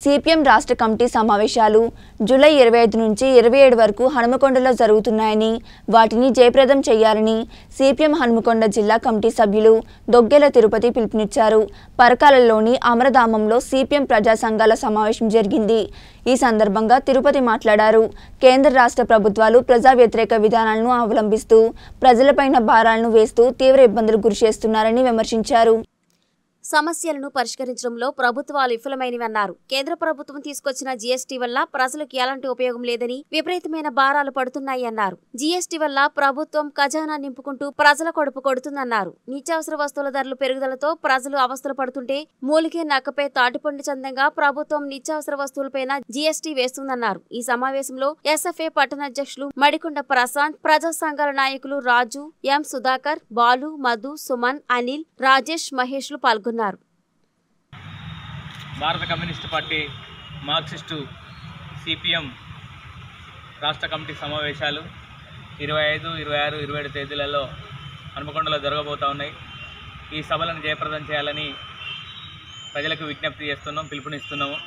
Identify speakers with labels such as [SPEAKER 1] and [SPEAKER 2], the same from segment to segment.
[SPEAKER 1] CPM రాష్ట్ర committee సమావేశాలు July ఇరవై ఐదు నుంచి ఇరవై ఏడు వరకు హనుమకొండలో జరుగుతున్నాయని వాటిని జయప్రదం చేయాలని సిపిఎం హనుమకొండ జిల్లా కమిటీ సభ్యులు దొగ్గెల తిరుపతి పిలుపునిచ్చారు పరకాలలోని అమరధామంలో సిపిఎం ప్రజా సంఘాల సమావేశం జరిగింది ఈ సందర్భంగా తిరుపతి మాట్లాడారు కేంద్ర రాష్ట్ర ప్రభుత్వాలు ప్రజా వ్యతిరేక విధానాలను అవలంబిస్తూ ప్రజలపైన భారాలను వేస్తూ తీవ్ర ఇబ్బందులు గురిచేస్తున్నారని విమర్శించారు
[SPEAKER 2] సమస్యలను పరిష్కరించడంలో ప్రభుత్వాలు విఫలమైనవన్నారు కేంద్ర ప్రభుత్వం తీసుకొచ్చిన జీఎస్టీ వల్ల ప్రజలకు ఎలాంటి ఉపయోగం లేదని విపరీతమైన భారాలు పడుతున్నాయి అన్నారు జీఎస్టీ వల్ల ప్రభుత్వం ఖజానా నింపుకుంటూ ప్రజల కొడుపు కొడుతుందన్నారు నిత్యావసర వస్తువుల ధరలు పెరుగుదలతో ప్రజలు అవస్థలు పడుతుంటే మూలికే నక్కపై తాటిపండు చందంగా ప్రభుత్వం నిత్యావసర వస్తువులపైన జీఎస్టీ వేస్తుందన్నారు ఈ సమావేశంలో ఎస్ఎఫ్ఏ పట్టణ అధ్యక్షులు మడికొండ ప్రశాంత్ ప్రజా సంఘాల నాయకులు రాజు ఎం సుధాకర్ బాలు మధు సుమన్ అనిల్ రాజేష్ మహేష్లు పాల్గొన్నారు
[SPEAKER 3] భారత కమ్యూనిస్టు పార్టీ మార్క్సిస్టు సిపిఎం రాష్ట్ర కమిటీ సమావేశాలు ఇరవై ఐదు ఇరవై ఆరు ఇరవై ఏడు తేదీలలో హనుమకొండలో జరగబోతూ ఉన్నాయి ఈ సభలను జయప్రదం చేయాలని ప్రజలకు విజ్ఞప్తి చేస్తున్నాం పిలుపునిస్తున్నాము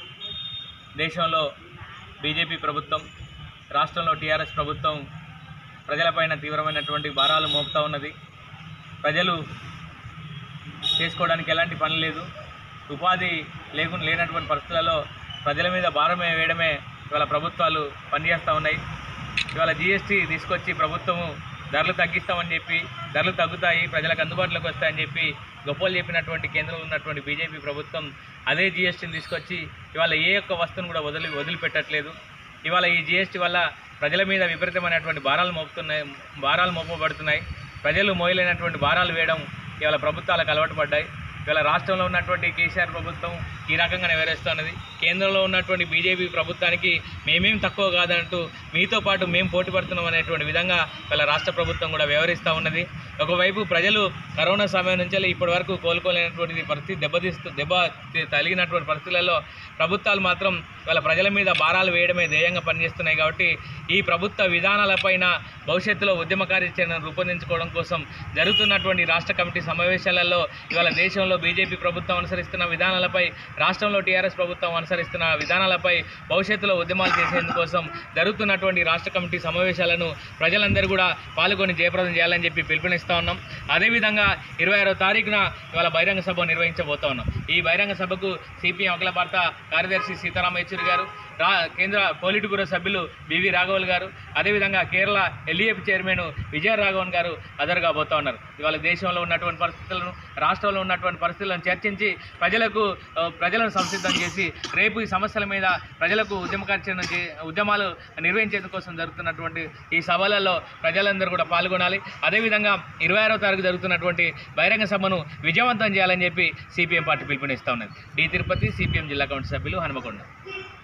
[SPEAKER 3] దేశంలో బీజేపీ ప్రభుత్వం రాష్ట్రంలో టీఆర్ఎస్ ప్రభుత్వం ప్రజలపైన తీవ్రమైనటువంటి భారాలు మోపుతూ ఉన్నది ప్రజలు చేసుకోవడానికి ఎలాంటి పని లేదు ఉపాధి లేకుండా లేనటువంటి పరిస్థితులలో ప్రజల మీద భారం వేయడమే ఇవాళ ప్రభుత్వాలు పనిచేస్తూ ఉన్నాయి ఇవాళ జీఎస్టీ తీసుకొచ్చి ప్రభుత్వము ధరలు తగ్గిస్తామని చెప్పి ధరలు తగ్గుతాయి ప్రజలకు అందుబాటులోకి వస్తాయని చెప్పి గొప్పలు చెప్పినటువంటి కేంద్రంలో ఉన్నటువంటి బీజేపీ ప్రభుత్వం అదే జీఎస్టీని తీసుకొచ్చి ఇవాళ ఏ ఒక్క వస్తువును కూడా వదిలి వదిలిపెట్టట్లేదు ఇవాళ ఈ జీఎస్టీ వల్ల ప్రజల మీద విపరీతమైనటువంటి భారాలు మోపుతున్నాయి భారాలు మోపబడుతున్నాయి ప్రజలు మోయలేనటువంటి భారాలు వేయడం ఇవాళ ప్రభుత్వాలకు అలవాటు పడ్డాయి ఇవాళ రాష్ట్రంలో ఉన్నటువంటి కేసీఆర్ ప్రభుత్వం ఈ రకంగా నెరవేరుస్తున్నది కేంద్రంలో ఉన్నటువంటి బీజేపీ ప్రభుత్వానికి మేమేం తక్కువ కాదంటూ మీతో పాటు మేము పోటీ పడుతున్నాం అనేటువంటి విధంగా ఇవాళ రాష్ట్ర ప్రభుత్వం కూడా వ్యవహరిస్తూ ఉన్నది ఒకవైపు ప్రజలు కరోనా సమయం నుంచి ఇప్పటి వరకు కోలుకోలేనటువంటి పరిస్థితి దెబ్బతీస్తూ దెబ్బ తి- తగిలినటువంటి పరిస్థితులలో ప్రభుత్వాలు మాత్రం వాళ్ళ ప్రజల మీద భారాలు వేయడమే ధ్యేయంగా పనిచేస్తున్నాయి కాబట్టి ఈ ప్రభుత్వ విధానాలపైన భవిష్యత్తులో ఉద్యమ కార్యాచరణను రూపొందించుకోవడం కోసం జరుగుతున్నటువంటి రాష్ట్ర కమిటీ సమావేశాలలో ఇవాళ దేశంలో బీజేపీ ప్రభుత్వం అనుసరిస్తున్న విధానాలపై రాష్ట్రంలో టీఆర్ఎస్ ప్రభుత్వం అనుసరిస్తున్న విధానాలపై భవిష్యత్తులో ఉద్యమాలు చేసేందుకోసం జరుగుతున్నటువంటి రాష్ట్ర కమిటీ సమావేశాలను ప్రజలందరూ కూడా పాల్గొని జయప్రదం చేయాలని చెప్పి పిలుపునిస్తా ఉన్నాం అదేవిధంగా ఇరవై ఆరో తారీఖున ఇవాళ బహిరంగ సభ నిర్వహించబోతా ఉన్నాం ఈ బహిరంగ సభకు సిపిఎం అఖిల భారత కార్యదర్శి సీతారామ యేచూరి గారు రా కేంద్ర పోలిట్ బ్యూరో సభ్యులు బివి రాఘవల్ గారు అదేవిధంగా కేరళ ఎల్ఈఎఫ్ చైర్మన్ విజయ రాఘవన్ గారు హాజరుగా పోతా ఉన్నారు ఇవాళ దేశంలో ఉన్నటువంటి పరిస్థితులను రాష్ట్రంలో ఉన్నటువంటి పరిస్థితులను చర్చించి ప్రజలకు ఆ, ప్రజలను సంసిద్ధం చేసి రేపు ఈ సమస్యల మీద ప్రజలకు ఉద్యమ కార్యాచరణ చే ఉద్యమాలు నిర్వహించేందుకోసం జరుగుతున్నటువంటి ఈ సభలలో ప్రజలందరూ కూడా పాల్గొనాలి అదేవిధంగా ఇరవై ఆరో తారీఖు జరుగుతున్నటువంటి బహిరంగ సభను విజయవంతం చేయాలని చెప్పి సిపిఎం పార్టీ పిలుపునిస్తా ఉన్నది డి తిరుపతి సిపిఎం జిల్లా కమిటీ సభ్యులు హనుమకొండ